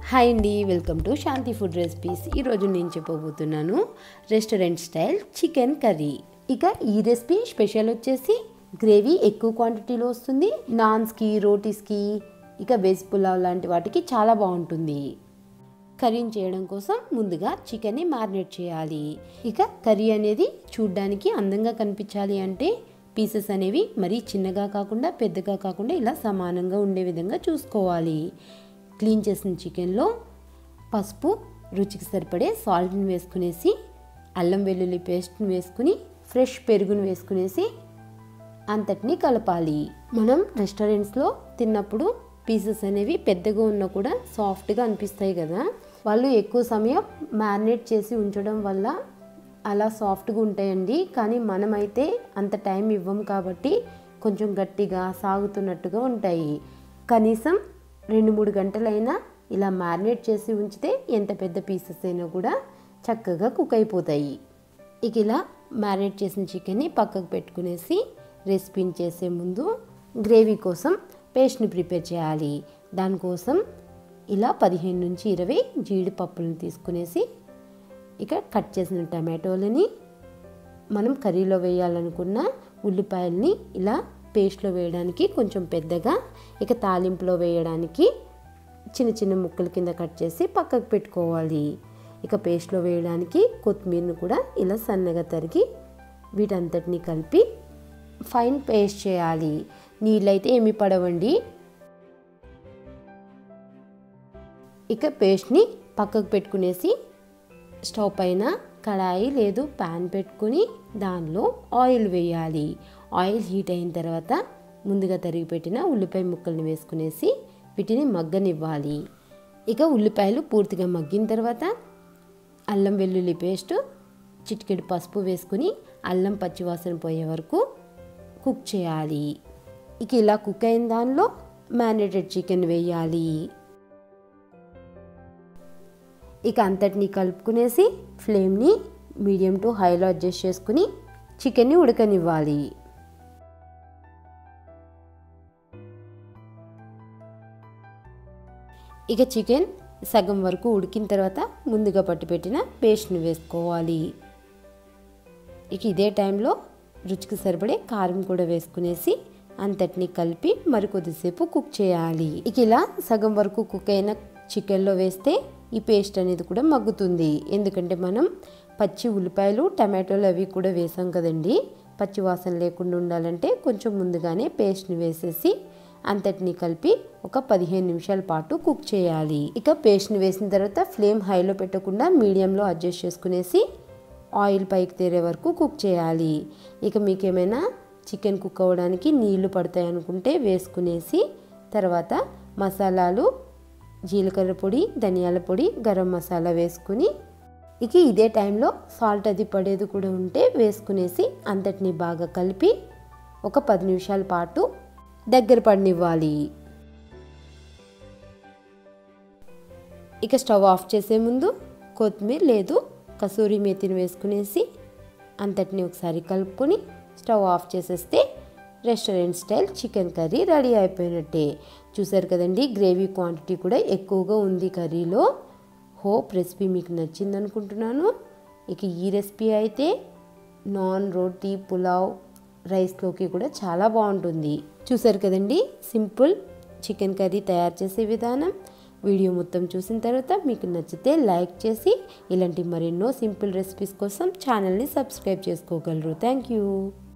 hi అండి welcome to Shanti food recipes ఈరోజు నేను చెప్పబోతున్నాను రెస్టారెంట్ స్టైల్ చికెన్ కర్రీ ఇక ఈ రెసిపీ స్పెషల్ వచ్చేసి గ్రేవీ ఎక్కువ క్వాంటిటీలో వస్తుంది నాన్స్కి రోటీస్కి ఇక వెజ్ పులావ్ లాంటి వాటికి చాలా బాగుంటుంది కర్రీని చేయడం కోసం ముందుగా చికెన్ని మ్యారినేట్ చేయాలి ఇక కర్రీ అనేది చూడ్డానికి అందంగా కనిపించాలి అంటే పీసెస్ అనేవి మరీ చిన్నగా కాకుండా పెద్దగా కాకుండా ఇలా సమానంగా ఉండే విధంగా చూసుకోవాలి క్లీన్ చేసిన చికెన్లో పసుపు రుచికి సరిపడే సాల్ట్ని వేసుకునేసి అల్లం వెల్లుల్లి పేస్ట్ని వేసుకుని ఫ్రెష్ పెరుగుని వేసుకునేసి అంతటినీ కలపాలి మనం రెస్టారెంట్స్లో తిన్నప్పుడు పీసెస్ అనేవి పెద్దగా ఉన్నా కూడా సాఫ్ట్గా అనిపిస్తాయి కదా వాళ్ళు ఎక్కువ సమయం మ్యారినేట్ చేసి ఉంచడం వల్ల అలా సాఫ్ట్గా ఉంటాయండి కానీ మనమైతే అంత టైం ఇవ్వం కాబట్టి కొంచెం గట్టిగా సాగుతున్నట్టుగా ఉంటాయి కనీసం రెండు మూడు గంటలైనా ఇలా మ్యారినేట్ చేసి ఉంచితే ఎంత పెద్ద పీసెస్ అయినా కూడా చక్కగా కుక్ అయిపోతాయి ఇక ఇలా మ్యారినేట్ చేసిన చికెన్ని పక్కకు పెట్టుకునేసి రెసిపీని చేసే ముందు గ్రేవీ కోసం పేస్ట్ని ప్రిపేర్ చేయాలి దానికోసం ఇలా పదిహేను నుంచి ఇరవై జీడిపప్పులను తీసుకునేసి ఇక కట్ చేసిన టమాటోలని మనం కర్రీలో వేయాలనుకున్న ఉల్లిపాయల్ని ఇలా పేస్ట్లో వేయడానికి కొంచెం పెద్దగా ఇక తాలింపులో వేయడానికి చిన్న చిన్న ముక్కల కింద కట్ చేసి పక్కకు పెట్టుకోవాలి ఇక పేస్ట్లో వేయడానికి కొత్తిమీరను కూడా ఇలా సన్నగా తరిగి వీటంతటిని కలిపి ఫైన్ పేస్ట్ చేయాలి నీళ్ళైతే ఏమి పడవండి ఇక పేస్ట్ని పక్కకు పెట్టుకునేసి స్టవ్ పైన కడాయి లేదు ప్యాన్ పెట్టుకుని దానిలో ఆయిల్ వేయాలి ఆయిల్ హీట్ అయిన తర్వాత ముందుగా తరిగి పెట్టిన ఉల్లిపాయ ముక్కల్ని వేసుకునేసి వీటిని మగ్గనివ్వాలి ఇక ఉల్లిపాయలు పూర్తిగా మగ్గిన తర్వాత అల్లం వెల్లుల్లి పేస్ట్ చిటికెడు పసుపు వేసుకుని అల్లం పచ్చివాసన పోయే వరకు కుక్ చేయాలి ఇక ఇలా కుక్ అయిన దానిలో మ్యారినేటెడ్ చికెన్ వేయాలి ఇక అంతటిని కలుపుకునేసి ఫ్లేమ్ని మీడియం టు హైలో అడ్జస్ట్ చేసుకుని చికెన్ని ఉడకనివ్వాలి ఇక చికెన్ సగం వరకు ఉడికిన తర్వాత ముందుగా పట్టుపెట్టిన పేస్ట్ని వేసుకోవాలి ఇక ఇదే టైంలో రుచికి సరిపడే కారం కూడా వేసుకునేసి అంతటిని కలిపి మరికొద్దిసేపు కుక్ చేయాలి ఇక ఇలా సగం వరకు కుక్ అయిన చికెన్లో వేస్తే ఈ పేస్ట్ అనేది కూడా మగ్గుతుంది ఎందుకంటే మనం పచ్చి ఉల్లిపాయలు టమాటోలు అవి కూడా వేసాం కదండి పచ్చి వాసన లేకుండా ఉండాలంటే కొంచెం ముందుగానే పేస్ట్ని వేసేసి అంతటిని కలిపి ఒక పదిహేను నిమిషాల పాటు కుక్ చేయాలి ఇక పేస్ట్ని వేసిన తర్వాత ఫ్లేమ్ హైలో పెట్టకుండా మీడియంలో అడ్జస్ట్ చేసుకునేసి ఆయిల్ పైకి తేరే వరకు కుక్ చేయాలి ఇక మీకు ఏమైనా చికెన్ కుక్ అవ్వడానికి నీళ్లు పడతాయి అనుకుంటే వేసుకునేసి తర్వాత మసాలాలు జీలకర్ర పొడి ధనియాల పొడి గరం మసాలా వేసుకుని ఇక ఇదే టైంలో సాల్ట్ అది పడేది కూడా ఉంటే వేసుకునేసి అంతటిని బాగా కలిపి ఒక పది నిమిషాల పాటు దగ్గర పడనివ్వాలి ఇక స్టవ్ ఆఫ్ చేసే ముందు కొత్తిమీర లేదు కసూరి మేతిని వేసుకునేసి అంతటిని ఒకసారి కలుపుకొని స్టవ్ ఆఫ్ చేసేస్తే restaurant style chicken curry ready అయిపోయినట్టే చూసారు కదండి గ్రేవీ క్వాంటిటీ కూడా ఎక్కువగా ఉంది కర్రీలో హోప్ రెసిపీ మీకు నచ్చింది అనుకుంటున్నాను ఇక ఈ రెసిపీ అయితే నాన్ రోటీ పులావ్ రైస్లోకి కూడా చాలా బాగుంటుంది చూసారు కదండి సింపుల్ చికెన్ కర్రీ తయారు చేసే విధానం వీడియో మొత్తం చూసిన తర్వాత మీకు నచ్చితే లైక్ చేసి ఇలాంటి మరెన్నో సింపుల్ రెసిపీస్ కోసం ఛానల్ని సబ్స్క్రైబ్ చేసుకోగలరు థ్యాంక్ యూ